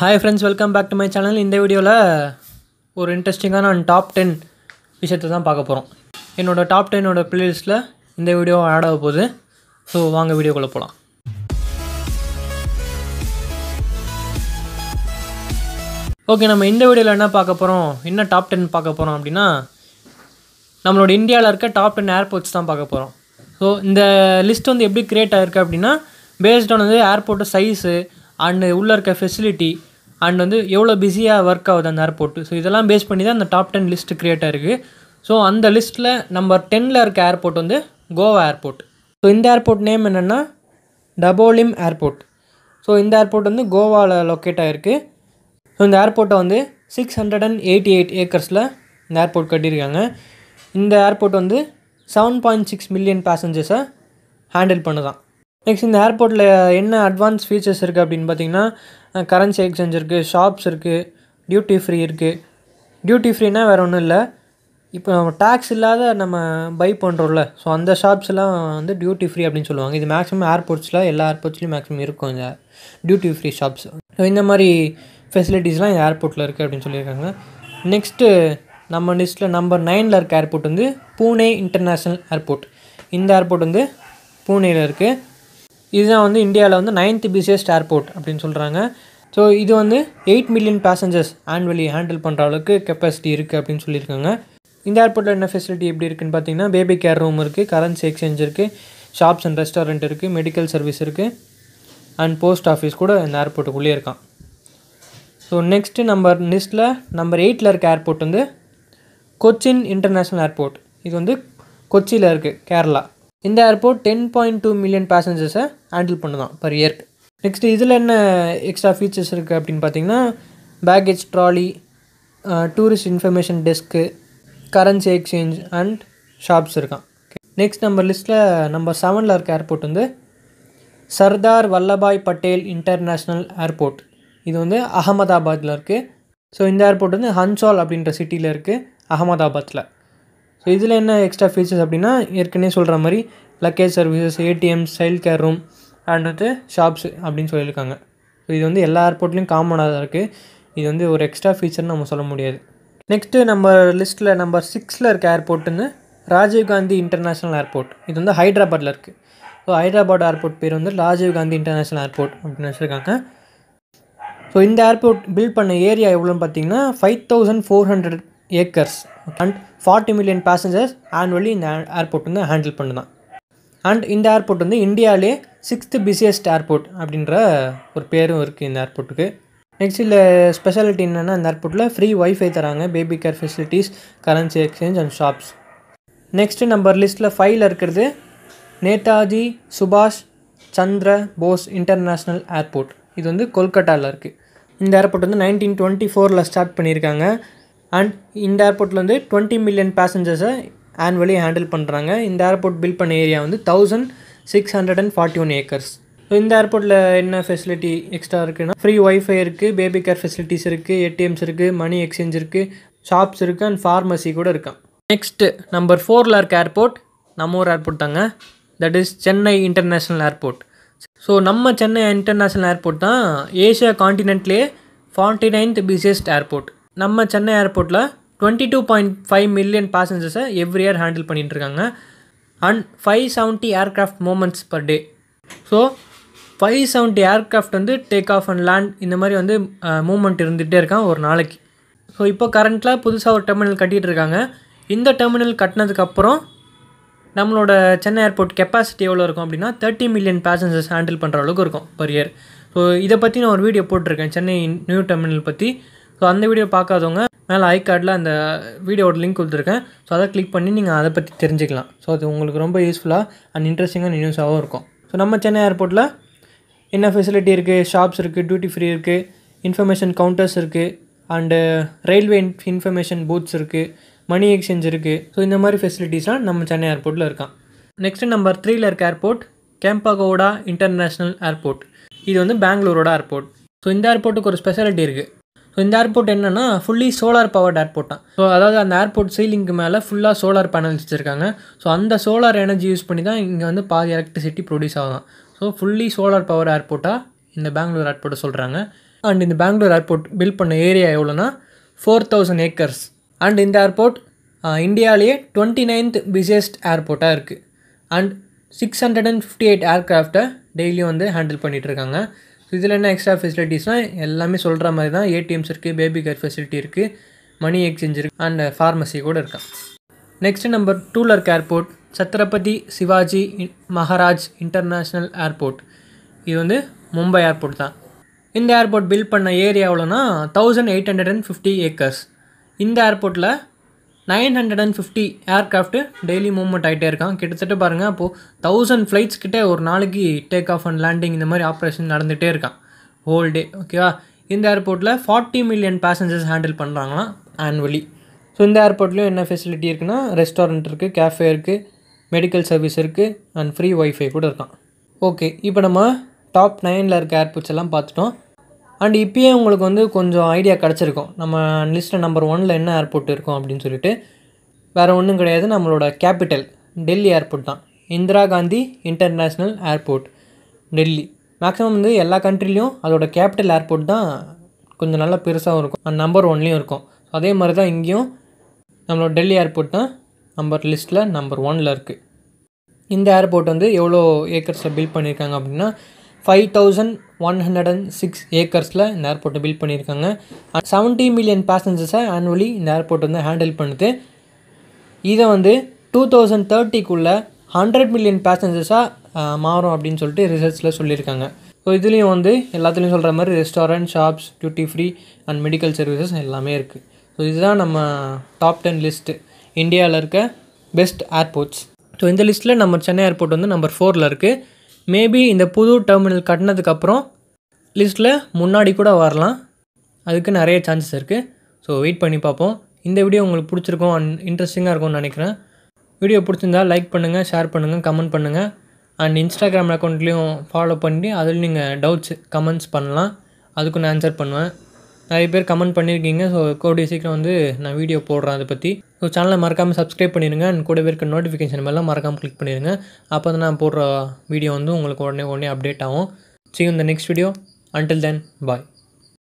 hi friends welcome back to my channel இந்த வீடியோவில் ஒரு இன்ட்ரெஸ்டிங்கான டாப் டென் விஷயத்தை தான் பார்க்க போகிறோம் என்னோடய டாப் டென்னோட ப்ளேலிஸ்ட்டில் இந்த வீடியோ ஆட் ஆக போகுது ஸோ வாங்க வீடியோக்குள்ளே போகலாம் ஓகே நம்ம இந்த வீடியோவில் என்ன பார்க்க போகிறோம் என்ன டாப் டென் பார்க்க போகிறோம் அப்படின்னா நம்மளோட இந்தியாவில் இருக்க டாப் டென் ஏர்போர்ட்ஸ் தான் பார்க்க போகிறோம் ஸோ இந்த லிஸ்ட் வந்து எப்படி க்ரியேட் ஆகிருக்கு அப்படின்னா பேஸ்ட் ஆன் வந்து ஏர்போர்ட்டு சைஸு அண்டு உள்ளே இருக்க ஃபெசிலிட்டி அண்ட் வந்து எவ்வளோ பிஸியாக ஒர்க் ஆகுது அந்த ஏர்போர்ட்டு ஸோ இதெல்லாம் பேஸ் பண்ணி தான் அந்த டாப் டென் லிஸ்ட் க்ரியேட் ஆகிருக்கு ஸோ அந்த லிஸ்ட்டில் நம்பர் டென்னில் இருக்க ஏர்போர்ட் வந்து கோவா ஏர்போர்ட் ஸோ இந்த ஏர்போர்ட் நேம் என்னென்னா டபோலிம் ஏர்போர்ட் ஸோ இந்த ஏர்போர்ட் வந்து கோவாவில் லொக்கேட் ஆகிருக்கு ஸோ இந்த ஏர்போர்ட்டை வந்து six hundred and eighty eight ஏக்கர்ஸில் இந்த ஏர்போர்ட் கட்டியிருக்காங்க இந்த ஏர்போர்ட் வந்து செவன் பாயிண்ட் சிக்ஸ் மில்லியன் பேசஞ்சர்ஸை ஹேண்டில் பண்ணுதான் நெக்ஸ்ட் இந்த ஏர்போர்ட்டில் என்ன அட்வான்ஸ் ஃபீச்சர்ஸ் இருக்குது அப்படின்னு பார்த்தீங்கன்னா கரன்சி எக்ஸ்சேஞ்ச் இருக்குது ஷாப்ஸ் இருக்குது டியூட்டி ஃப்ரீ இருக்குது டியூட்டி ஃப்ரீனா வேறு ஒன்றும் இல்லை இப்போ நம்ம டேக்ஸ் இல்லாத நம்ம பை பண்ணுறோம்ல ஸோ அந்த ஷாப்ஸ்லாம் வந்து டியூட்டி ஃப்ரீ அப்படின்னு சொல்லுவாங்க இது மேக்ஸிமம் ஏர்போர்ட்ஸில் எல்லா ஏர்போர்ட்ஸ்லையும் மேக்ஸிமம் இருக்கும் இந்த டியூட்டி ஃப்ரீ ஷாப்ஸ் ஸோ இந்த மாதிரி ஃபெசிலிட்டிஸ்லாம் இந்த ஏர்போர்ட்டில் இருக்குது அப்படின்னு சொல்லியிருக்காங்க நெக்ஸ்ட்டு நம்ம லிஸ்ட்டில் நம்பர் நைனில் இருக்க ஏர்போர்ட் வந்து பூனே இன்டர்நேஷ்னல் ஏர்போர்ட் இந்த ஏர்போர்ட் வந்து பூனேயில் இருக்குது இதுதான் வந்து இந்தியாவில் வந்து நைன்த் பிஸியஸ்ட் ஏர்போர்ட் அப்படின்னு சொல்கிறாங்க ஸோ இது வந்து eight million passengers annually handle பண்ணுற அளவுக்கு கெப்பாசிட்டி இருக்குது அப்படின்னு சொல்லியிருக்காங்க இந்த ஏர்போர்ட்டில் என்ன ஃபெசிலிட்டி எப்படி இருக்குன்னு பார்த்தீங்கன்னா பேபி கேர் ரூம் இருக்குது கரன்சி எக்ஸ்சேஞ்ச் இருக்குது ஷாப்ஸ் அண்ட் ரெஸ்டாரண்ட் இருக்குது மெடிக்கல் சர்வீஸ் இருக்குது அண்ட் போஸ்ட் ஆஃபீஸ் கூட இந்த ஏர்போர்ட்டுக்குள்ளேயே இருக்கான் ஸோ நெக்ஸ்ட்டு நம்பர் லிஸ்ட்டில் நம்பர் எயிட்டில் இருக்க ஏர்போர்ட் வந்து கொச்சின் இன்டர்நேஷ்னல் ஏர்போர்ட் இது வந்து கொச்சியில் இருக்குது கேரளா இந்த airport ten point two million பேசஞ்சர்ஸை ஹேண்டில் பண்ணுதான் பர் இயர்க்கு நெக்ஸ்ட் இதில் என்ன எக்ஸ்ட்ரா ஃபீச்சர்ஸ் இருக்குது அப்படின்னு பார்த்தீங்கன்னா baggage trolley tourist information desk currency exchange and shops இருக்கான் நெக்ஸ்ட் நம்ம லிஸ்ட்டில் நம்பர் செவனில் இருக்க ஏர்போர்ட் வந்து சர்தார் வல்லபாய் பட்டேல் இன்டர்நேஷ்னல் ஏர்போர்ட் இது வந்து அகமதாபாத்தில் இருக்குது ஸோ இந்த ஏர்போர்ட் வந்து ஹன்சால் அப்படின்ற சிட்டியில் இருக்குது அகமதாபாத்தில் ஸோ இதில் என்ன எக்ஸ்ட்ரா ஃபீச்சர்ஸ் அப்படின்னா ஏற்கனவே சொல்கிற மாதிரி luggage services ATM child care room and வந்து ஷாப்ஸ் அப்படின்னு சொல்லியிருக்காங்க ஸோ இது வந்து எல்லா ஏர்போர்ட்லேயும் காமனாக தான் இருக்குது இது வந்து ஒரு எக்ஸ்ட்ரா ஃபீச்சர்னு நம்ம சொல்ல முடியாது நெக்ஸ்ட்டு நம்ம லிஸ்ட்டில் நம்பர் சிக்ஸில் இருக்க ஏர்போர்ட் வந்து ராஜீவ்காந்தி இன்டர்நேஷ்னல் ஏர்போர்ட் இது வந்து ஹைதராபாத்தில் இருக்குது ஸோ ஹைதராபாத் ஏர்போர்ட் பேர் வந்து ராஜீவ்காந்தி இன்டர்நேஷ்னல் ஏர்போர்ட் அப்படின்னு வச்சுருக்காங்க ஸோ இந்த ஏர்போர்ட் பில்ட் பண்ண ஏரியா எவ்வளோன்னு பார்த்தீங்கன்னா five thousand four hundred acres and forty million passengers annually இந்த ஏர்போர்ட் வந்து ஹேண்டில் பண்ணுதான் அண்ட் இந்த ஏர்போர்ட் வந்து இந்தியாவிலே சிக்ஸ்த்து பிஸியஸ்ட் ஏர்போர்ட் அப்படின்ற ஒரு பேரும் இருக்குது இந்த ஏர்போர்ட்டுக்கு நெக்ஸ்ட் இதில் ஸ்பெஷாலிட்டி என்னென்னா இந்த ஏர்போர்ட்டில் ஃப்ரீ ஒய்ஃபை தராங்க baby care facilities currency exchange and shops next number லிஸ்ட்டில் ஃபைவ்ல இருக்கிறது நேதாஜி சுபாஷ் சந்திர போஸ் இன்டர்நேஷ்னல் ஏர்போர்ட் இது வந்து கொல்கட்டாவில் இருக்குது இந்த ஏர்போர்ட் வந்து நைன்டீன் டுவெண்ட்டி ஃபோரில் ஸ்டார்ட் பண்ணியிருக்காங்க அண்ட் இந்த ஏர்போர்ட்டில் வந்து டுவெண்ட்டி மில்லியன் பேசஞ்சர்ஸை ஆனுவலி ஹேண்டில் பண்ணுறாங்க இந்த ஏர்போர்ட் பில் பண்ண ஏரியா வந்து thousand six hundred and forty one acres so இந்த ஏர்போர்ட்டில் என்ன ஃபெசிலிட்டி எக்ஸ்ட்ரா இருக்குன்னா ஃப்ரீ ஒய்ஃபை இருக்குது பேபி கேர் ஃபெசிலிட்டிஸ் இருக்குது ஏடிஎம்ஸ் இருக்குது மணி எக்ஸ்சேஞ்ச் இருக்குது ஷாப்ஸ் இருக்குது அண்ட் ஃபார்மசி கூட இருக்கான் நெக்ஸ்ட்டு நம்பர் ஃபோரில் இருக்க ஏர்போர்ட் நம்ம ஊர் ஏர்போர்ட் தாங்க that is Chennai international airport so நம்ம சென்னை இன்டர்நேஷ்னல் ஏர்போர்ட் தான் ஏஷியா காண்டினென்ட்லேயே ஃபார்ட்டி நைன்த் பிஸியஸ்ட் ஏர்போர்ட் நம்ம சென்னை ஏர்போர்ட்டில் twenty two point five million பேசஞ்சர்ஸை எவ்ரி இயர் ஹேண்டில் பண்ணிகிட்டு இருக்காங்க and five seventy aircraft movements per day so five seventy aircraft வந்து take off and land இந்த மாதிரி வந்து மூமெண்ட் இருந்துகிட்டே இருக்கான் ஒரு நாளைக்கு ஸோ இப்போ கரண்ட்டில் புதுசாக ஒரு டெர்மினல் கட்டிகிட்டு இருக்காங்க இந்த டெர்மினல் கட்டினதுக்கப்புறம் நம்மளோட சென்னை ஏர்போர்ட் கெப்பாசிட்டி எவ்வளோ இருக்கும் அப்படின்னா தேர்ட்டி மில்லியன் பேசஞ்சர்ஸ் ஹேண்டில் பண்ணுற அளவுக்கு இருக்கும் பர் இயர் ஸோ இதை பற்றி நான் ஒரு வீடியோ போட்டிருக்கேன் சென்னை நியூ டெர்மினல் பற்றி ஸோ அந்த வீடியோ பார்க்காதவங்க மேலே ஐ கார்டில் அந்த வீடியோட லிங்க் கொடுத்துருக்கேன் ஸோ அதை கிளிக் பண்ணி நீங்கள் அதை பற்றி தெரிஞ்சுக்கலாம் ஸோ அது உங்களுக்கு ரொம்ப யூஸ்ஃபுல்லாக அண்ட் இன்ட்ரெஸ்டிங்கான நியூஸாகவும் இருக்கும் ஸோ நம்ம சென்னை ஏர்போர்ட்டில் என்ன ஃபெசிலிட்டி இருக்குது ஷாப்ஸ் இருக்குது டியூட்டி ஃப்ரீ இருக்குது இன்ஃபர்மேஷன் கவுண்டர்ஸ் இருக்குது அண்டு ரயில்வே இன்ஃபர்மேஷன் பூத்ஸ் இருக்குது மணி எக்ஸ்சேஞ்ச் இருக்குது ஸோ இந்த மாதிரி ஃபெசிலிட்டிஸ்லாம் நம்ம சென்னை ஏர்போர்ட்டில் இருக்கான் நெக்ஸ்ட்டு நம்பர் த்ரீல இருக்க ஏர்போர்ட் கேம்பகோடா இன்டர்நேஷ்னல் ஏர்போர்ட் இது வந்து பெங்களூரோட ஏர்போர்ட் ஸோ இந்த ஏர்போர்ட்டுக்கு ஒரு ஸ்பெஷாலிட்டி இருக்குது ஸோ இந்த ஏர்போர்ட் என்னென்னா ஃபுல்லி சோலார் பவர்ட் ஏர்போர்ட் தான் ஸோ அதாவது அந்த ஏர்போர்ட் சீலிங்க்கு மேலே ஃபுல்லாக சோலார் பேனல்ஸ் வச்சுருக்காங்க ஸோ அந்த சோலார் எனர்ஜி யூஸ் பண்ணி தான் இங்கே வந்து பாதி எலக்ட்ரிசிட்டி ப்ரொடியூஸ் ஆகும் ஸோ ஃபுல்லி சோலார் பவர் ஏர்போர்ட்டாக இந்த பெங்களூர் ஏர்போர்ட்டை சொல்கிறாங்க அண்ட் இந்த பெங்களூர் ஏர்போர்ட் பில்ட் பண்ண ஏரியா எவ்வளோனா ஃபோர் தௌசண்ட் ஏக்கர்ஸ் அண்ட் இந்த ஏர்போர்ட் இந்தியாவிலேயே டுவெண்ட்டி நைன்த் பிஸியஸ்ட் ஏர்போர்ட்டாக இருக்குது and six hundred and fifty eight ஏர்க்ராஃப்டை டெய்லியும் வந்து ஹேண்டில் பண்ணிகிட்ருக்காங்க ஸோ இதில் என்ன எக்ஸ்ட்ரா ஃபெசிலிட்டிஸ்னால் எல்லாமே சொல்கிற மாதிரி தான் ஏடிஎம்ஸ் இருக்குது பேபி கேர் ஃபெசிலிட்டி இருக்குது மணி எக்ஸ்சேஞ்ச் இருக்குது அண்ட் ஃபார்மசி கூட இருக்கான் நெக்ஸ்ட் நம்பர் டூவில் இருக்க airport Chhatrapati Shivaji Maharaj international airport இது வந்து மும்பை ஏர்போர்ட் தான் இந்த ஏர்போர்ட் பில்ட் பண்ண ஏரியா எவ்வளோனா thousand eight hundred and fifty acres இந்த ஏர்போர்ட்டில் nine hundred and fifty aircraft daily movement ஆகிட்டே இருக்கான் கிட்டத்தட்ட பாருங்கள் அப்போது தௌசண்ட் ஃப்ளைட்ஸ் கிட்டே ஒரு நாளைக்கு டேக் ஆஃப் அண்ட் லேண்டிங் இந்த மாதிரி ஆப்ரேஷன் நடந்துகிட்டே இருக்கான் ஹோல் டே ஓகேவா இந்த ஏர்போர்ட்டில் ஃபார்ட்டி மில்லியன் பேசஞ்சர்ஸ் ஹேண்டில் பண்ணுறாங்களாம் ஆனுவலி ஸோ இந்த ஏர்போர்ட்லேயும் என்ன ஃபெசிலிட்டி இருக்குன்னா ரெஸ்டாரண்ட் இருக்குது கேஃபே இருக்குது மெடிக்கல் சர்வீஸ் இருக்குது அண்ட் ஃப்ரீ ஒய்ஃபை கூட இருக்கான் ஓகே இப்போ நம்ம டாப் நைனில் இருக்க ஏர்போர்ட்ஸ் எல்லாம் பார்த்துட்டோம் அண்ட் இப்போயே உங்களுக்கு வந்து கொஞ்சம் ஐடியா கிடச்சிருக்கும் நம்ம லிஸ்ட்டில் நம்பர் ஒனில் என்ன ஏர்போர்ட் இருக்கும் அப்படின்னு சொல்லிட்டு வேறு ஒன்றும் கிடையாது நம்மளோட கேபிட்டல் டெல்லி ஏர்போர்ட் தான் Indira Gandhi international airport Delhi maximum வந்து எல்லா கண்ட்ரிலையும் அதோட கேபிட்டல் ஏர்போர்ட் தான் கொஞ்சம் நல்லா பெருசாகவும் இருக்கும் அண்ட் நம்பர் ஒன்லேயும் இருக்கும் அதே மாதிரி தான் இங்கேயும் நம்மளோட டெல்லி ஏர்போர்ட் தான் நம்பர் லிஸ்ட்டில் நம்பர் ஒனில் இருக்குது இந்த ஏர்போர்ட் வந்து எவ்வளோ ஏக்கர்ஸில் பில்ட் பண்ணியிருக்காங்க அப்படின்னா five thousand one hundred and six ஏக்கர்ஸில் இந்த ஏர்போர்ட்டை பில்ட் பண்ணியிருக்காங்க செவன்ட்டி மில்லியன் பேசஞ்சர்ஸை ஆனுவலி இந்த ஏர்போர்ட் வந்து ஹேண்டில் பண்ணுது இதை வந்து டூ தௌசண்ட் தேர்ட்டிக்குள்ளே ஹண்ட்ரட் மில்லியன் பேசஞ்சர்ஸாக மாறும் அப்படின்னு சொல்லிட்டு ரிசர்ச்சில் சொல்லியிருக்காங்க ஸோ இதுலேயும் வந்து எல்லாத்துலேயும் சொல்கிற மாதிரி restaurant shops duty free and medical services எல்லாமே இருக்குது ஸோ இதுதான் நம்ம டாப் டென் லிஸ்ட்டு இந்தியாவில் இருக்க பெஸ்ட் ஏர்போர்ட்ஸ் ஸோ இந்த லிஸ்ட்டில் நம்ம சென்னை ஏர்போர்ட் வந்து நம்பர் ஃபோரில் இருக்குது மேபி இந்த புது டெர்மினல் கட்டினதுக்கப்புறம் லிஸ்ட்டில் முன்னாடி கூட வரலாம் அதுக்கு நிறைய சான்சஸ் இருக்குது ஸோ வெயிட் பண்ணி பார்ப்போம் இந்த வீடியோ உங்களுக்கு பிடிச்சிருக்கும் அண்ட் இன்ட்ரெஸ்டிங்காக இருக்கும்னு நினைக்கிறேன் வீடியோ பிடிச்சிருந்தா லைக் பண்ணுங்கள் ஷேர் பண்ணுங்கள் கமெண்ட் பண்ணுங்கள் அண்ட் இன்ஸ்டாகிராம் அக்கௌண்ட்லேயும் ஃபாலோ பண்ணி அதில் நீங்கள் டவுட்ஸ் கமெண்ட்ஸ் பண்ணலாம் அதுக்கு நான் ஆன்சர் பண்ணுவேன் நிறைய பேர் கமெண்ட் பண்ணியிருக்கீங்க ஸோ கூடிய சீக்கிரம் வந்து நான் வீடியோ போடுறேன் அதை பற்றி ஸோ சேனலை மறக்காமல் சப்ஸ்கிரைப் பண்ணிடுங்க அண்ட் கூட இருக்க நோட்டிஃபிகேஷன் எல்லாம் மறக்காமல் கிளிக் பண்ணிடுங்க அப்போ தான் நான் போடுற வீடியோ வந்து உங்களுக்கு உடனே உடனே அப்டேட் ஆகும் see you in the next video until then bye